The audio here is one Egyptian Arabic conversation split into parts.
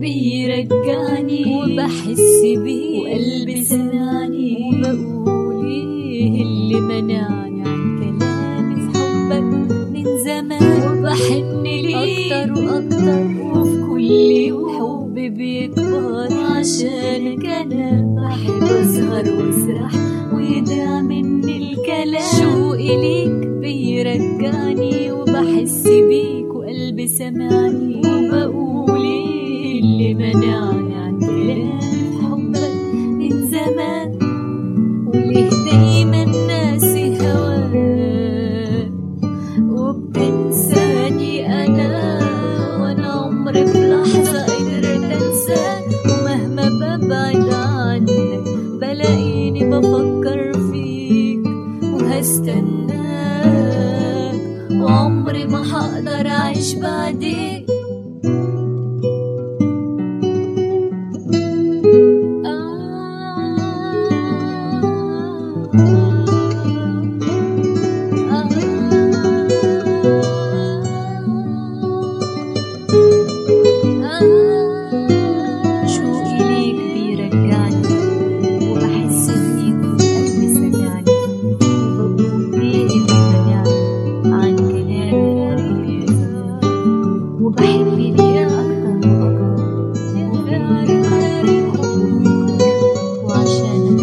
بيرجعني وبحس بيه وقلبي سمعني وبقول ايه اللي منعني عن كلامي في حبك من زمان وبحن ليك اكتر واكتر وفي كل يوم حبي بيكبر عشانك انا بحب اسهر واسرح ويضيع مني الكلام شوقي ليك بيرجعني وبحس بيك وقلبي سمعني وبقول ايه اللي منعني عن كلامي في حبك من زمان وليه دايما ناسي هواك وبتنساني انا وانا عمري في لحظه قدرت انساك ومهما ببعد عنك بلاقيني بفكر فيك وهستناك وعمري ما هقدر اعيش بعديك شوقي ليك بيرجعني وبحس بيك وقلبي سمعني وبقول ايه اللي منعني عن كلامي وبحب ليك اكتر واكتر وعشان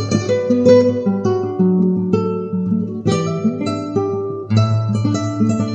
يا